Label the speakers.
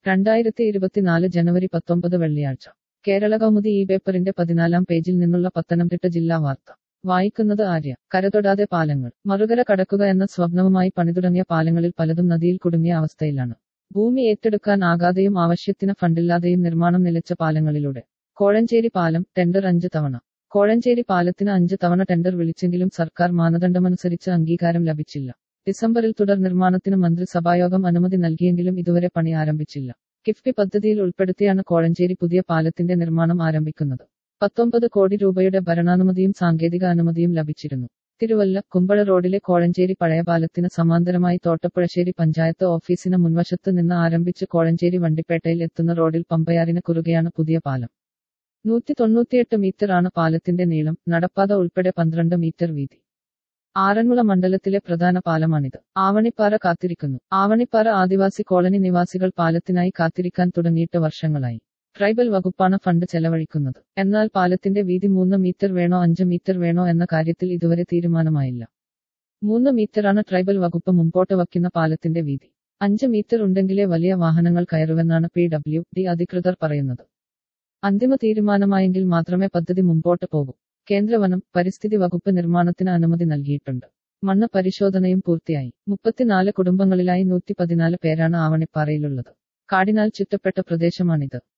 Speaker 1: രണ്ടായിരത്തി ഇരുപത്തിനാല് ജനുവരി പത്തൊമ്പത് വെള്ളിയാഴ്ച കേരള കൗമുദി ഈ പേപ്പറിന്റെ പതിനാലാം പേജിൽ നിന്നുള്ള പത്തനംതിട്ട ജില്ലാ വാർത്ത വായിക്കുന്നത് ആര്യ കരതൊടാതെ പാലങ്ങൾ മറുകര കടക്കുക എന്ന സ്വപ്നവുമായി പണിതുടങ്ങിയ പാലങ്ങളിൽ പലതും നദിയിൽ കുടുങ്ങിയ അവസ്ഥയിലാണ് ഭൂമി ഏറ്റെടുക്കാൻ ആകാതെയും ആവശ്യത്തിന് ഫണ്ടില്ലാതെയും നിർമ്മാണം നിലച്ച പാലങ്ങളിലൂടെ കോഴഞ്ചേരി പാലം ടെൻഡർ അഞ്ച് തവണ കോഴഞ്ചേരി പാലത്തിന് അഞ്ച് തവണ ടെൻഡർ വിളിച്ചെങ്കിലും സർക്കാർ മാനദണ്ഡമനുസരിച്ച് അംഗീകാരം ലഭിച്ചില്ല ഡിസംബറിൽ തുടർ നിർമ്മാണത്തിന് മന്ത്രിസഭായോഗം അനുമതി നൽകിയെങ്കിലും ഇതുവരെ പണി ആരംഭിച്ചില്ല കിഫ്ബി പദ്ധതിയിൽ ഉൾപ്പെടുത്തിയാണ് കോഴഞ്ചേരി പുതിയ പാലത്തിന്റെ നിർമ്മാണം ആരംഭിക്കുന്നത് പത്തൊമ്പത് കോടി രൂപയുടെ ഭരണാനുമതിയും സാങ്കേതിക അനുമതിയും ലഭിച്ചിരുന്നു തിരുവല്ല കുമ്പഴ റോഡിലെ കോഴഞ്ചേരി പഴയ പാലത്തിന് സമാന്തരമായി തോട്ടപ്പുഴശ്ശേരി പഞ്ചായത്ത് ഓഫീസിന് മുൻവശത്ത് നിന്ന് ആരംഭിച്ച് കോഴഞ്ചേരി വണ്ടിപ്പേട്ടയിൽ എത്തുന്ന റോഡിൽ പമ്പയാറിന് കുറുകെയാണ് പുതിയ പാലം നൂറ്റി തൊണ്ണൂറ്റിയെട്ട് മീറ്ററാണ് പാലത്തിന്റെ നീളം നടപ്പാത ഉൾപ്പെടെ പന്ത്രണ്ട് മീറ്റർ വീതി ആറന്മുള മണ്ഡലത്തിലെ പ്രധാന പാലമാണിത് ആവണിപ്പാറ കാത്തിരിക്കുന്നു ആവണിപ്പാറ ആദിവാസി കോളനി നിവാസികൾ പാലത്തിനായി കാത്തിരിക്കാൻ തുടങ്ങിയിട്ട് വർഷങ്ങളായി ട്രൈബൽ വകുപ്പാണ് ഫണ്ട് ചെലവഴിക്കുന്നത് എന്നാൽ പാലത്തിന്റെ വീതി മൂന്ന് മീറ്റർ വേണോ അഞ്ച് മീറ്റർ വേണോ എന്ന കാര്യത്തിൽ ഇതുവരെ തീരുമാനമായില്ല മൂന്ന് മീറ്ററാണ് ട്രൈബൽ വകുപ്പ് മുമ്പോട്ട് വയ്ക്കുന്ന പാലത്തിന്റെ വീതി അഞ്ച് മീറ്റർ ഉണ്ടെങ്കിലേ വലിയ വാഹനങ്ങൾ കയറുവെന്നാണ് പി ഡബ്ല്യു ഡി അധികൃതർ പറയുന്നത് അന്തിമ തീരുമാനമായെങ്കിൽ മാത്രമേ പദ്ധതി മുമ്പോട്ട് പോകൂ കേന്ദ്രവനം പരിസ്ഥിതി വകുപ്പ് നിർമ്മാണത്തിന് അനുമതി നൽകിയിട്ടുണ്ട് മണ്ണ് പരിശോധനയും പൂർത്തിയായി മുപ്പത്തിനാല് കുടുംബങ്ങളിലായി നൂറ്റി പതിനാല് പേരാണ് ആവണിപ്പാറയിലുള്ളത് കാടിനാൽ ചുറ്റപ്പെട്ട പ്രദേശമാണിത്